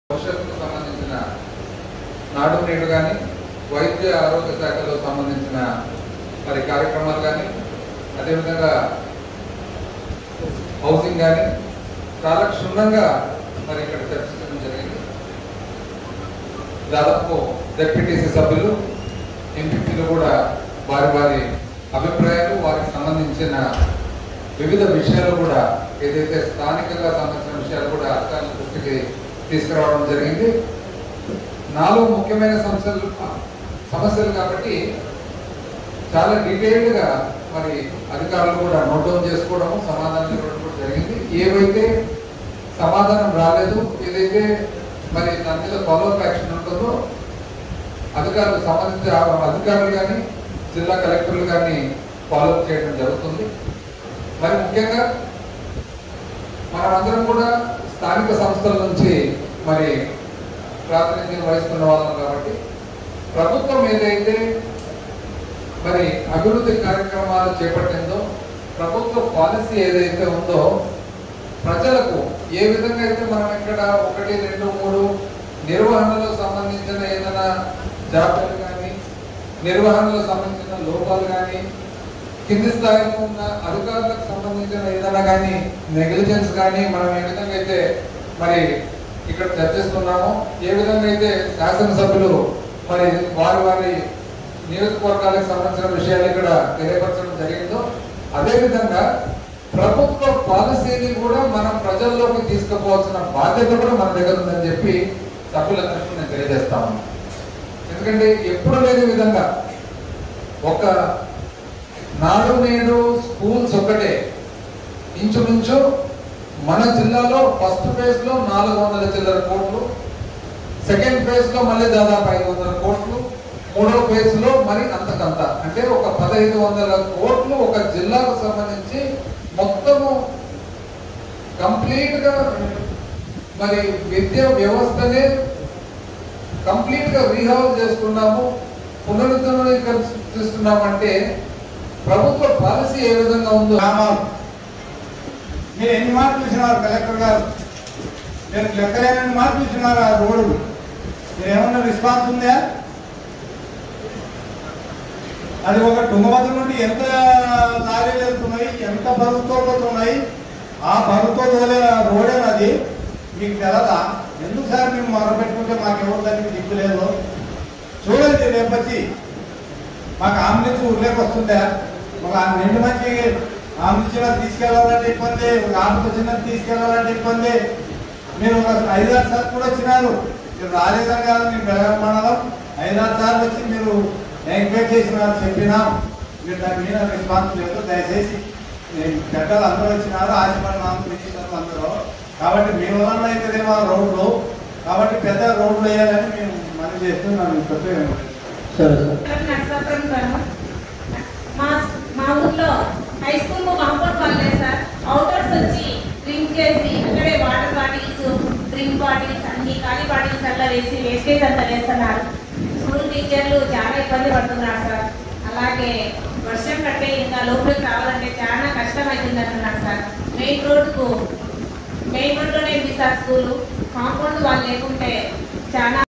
భవిష్యత్తుకు సంబంధించిన నాడు నేడు కానీ వైద్య ఆరోగ్య శాఖలో సంబంధించిన మరి కార్యక్రమాలు కానీ అదేవిధంగా హౌసింగ్ కానీ చాలా క్షుణ్ణంగా మరి ఇక్కడ చర్చించడం జరిగింది దాదాపు జెడ్పీటీసీ సభ్యులు ఎంపీలు కూడా వారి వారి అభిప్రాయాలు వారికి సంబంధించిన వివిధ విషయాలు కూడా ఏదైతే స్థానికంగా సంబంధించిన విషయాలు కూడా అధికారుల దృష్టికి తీసుకురావడం జరిగింది నాలుగు ముఖ్యమైన సమస్యలు సమస్యలు కాబట్టి చాలా డీటెయిల్డ్ గా మరి అధికారులు కూడా నోట్ డౌన్ చేసుకోవడం సమాధానం ఇవ్వడం కూడా జరిగింది ఏవైతే సమాధానం రాలేదు ఏదైతే మరి దాని మీద ఫాలోఅప్ యాక్షన్ ఉంటుందో అధికారులు సంబంధించిన అధికారులు కానీ జిల్లా కలెక్టర్లు కానీ ఫాలోఅప్ చేయడం జరుగుతుంది మరి ముఖ్యంగా మనమందరం కూడా స్థానిక సంస్థల నుంచి మరి ప్రాతినిధ్యం వహిస్తున్న వాళ్ళం కాబట్టి ప్రభుత్వం ఏదైతే మరి అభివృద్ధి కార్యక్రమాలు చేపట్టిందో ప్రభుత్వ పాలసీ ఏదైతే ఉందో ప్రజలకు ఏ విధంగా అయితే మనం ఇక్కడ ఒకటి రెండు మూడు నిర్వహణలో సంబంధించిన ఏదైనా జాబితాలు కానీ నిర్వహణలో సంబంధించిన లోపాలు కానీ కింది స్థాయిలో ఉన్న అధికారులకు సంబంధించిన ఏదైనా కానీ నెగ్లిజెన్స్ కానీ మనం ఏ విధంగా అయితే మరి ఇక్కడ చర్చిస్తున్నామో ఏ విధంగా అయితే శాసనసభ్యులు మరి వారి వారి నియోజకవర్గాలకు సంబంధించిన విషయాలు ఇక్కడ తెలియపరచడం జరిగిందో అదే విధంగా ప్రభుత్వ పాలసీని కూడా మనం ప్రజల్లోకి తీసుకుపోవాల్సిన బాధ్యత కూడా మన దగ్గర ఉందని చెప్పి సభ్యులందరికీ నేను తెలియజేస్తాను ఎందుకంటే ఎప్పుడు లేని విధంగా ఒక నాడు నేడు స్కూల్స్ ఒకటే ఇంచుమించు మన జిల్లాలో ఫస్ట్ ఫేజ్ లో నాలుగు వందల చిల్లర కోట్లు సెకండ్ ఫేజ్ లో మళ్ళీ దాదాపు ఐదు వందల కోట్లు మూడో ఫేజ్ లో మరి అంతకంత అంటే ఒక పదహైదు వందల కోట్లు ఒక జిల్లాకు సంబంధించి మొత్తము కంప్లీట్ గా మరి విద్యా వ్యవస్థనే కంప్లీట్ గా రీహాల్ చేస్తున్నాము పునరుద్ధరణీకరిస్తున్నాము అంటే ప్రభుత్వ పాలసీ ఏ విధంగా ఉందో గ్రామాలు మీరు ఎన్ని మార్కులు ఇచ్చినారు కలెక్టర్ గారు నేను లెక్కలేనన్ని మార్కులు ఇచ్చినారు ఆ రోడ్డు మీరు ఏమన్నా రెస్పాన్స్ ఉందా అది ఒక తుంగభద్ర నుండి ఎంత లారీలు వెళ్తున్నాయి ఎంత బరువుతో పోతున్నాయి ఆ బరువుతో తోలే రోడేనా అది మీకు తెలదా ఎందుకు సార్ మేము మొరపెట్టుకుంటే మాకు ఎవరు దానికి దిక్కు లేదు చూడండి రేపొచ్చి మాకు ఆంబులెన్స్ ఊర్లోకి వస్తుందా ఒక రెండు మంచి ఆంబులెన్స్ తీసుకెళ్లాలంటే ఇబ్బంది ఒక ఆటో వచ్చిన తీసుకెళ్లాలంటే ఇబ్బంది మీరు ఒక ఐదారు సార్లు కూడా వచ్చినారు మీరు రాలేదని కాదు మీరు బెలగం మండలం ఐదారు సార్లు వచ్చి మీరు ఎంక్వైరీ చేసినారు చెప్పినాం మీరు దాని మీద రెస్పాన్స్ లేదు దయచేసి నేను పెద్దలు అందరూ వచ్చినారు ఆశపడి మాకు మినిస్టర్లు అందరూ కాబట్టి మీ వలన అయితేనేమో ఆ రోడ్లు కాబట్టి పెద్ద రోడ్లు వేయాలని మేము మనం చేస్తున్నాం చెప్పేది సరే సార్ నర్సాపురం గ్రామం మా మా ఊర్లో హై స్కూల్ కు కాంపౌండ్ వాళ్ళు లేదు సార్ అవుటర్స్ వచ్చి డ్రింక్ చేసి అక్కడే వాటర్ బాటిల్స్ డ్రింక్ బాటిల్స్ అన్ని ఖాళీ బాటిల్స్ అట్లా వేసి వేస్టేజ్ అంతా వేస్తున్నారు స్కూల్ టీచర్లు చాలా ఇబ్బంది పడుతున్నారు సార్ అలాగే వర్షం కట్టే ఇంకా లోపలికి రావాలంటే చాలా కష్టం అవుతుంది అంటున్నారు సార్ మెయిన్ రోడ్కు మెయిన్ రోడ్లోనే ఉంది సార్ స్కూల్ కాంపౌండ్ వాళ్ళు లేకుంటే చాలా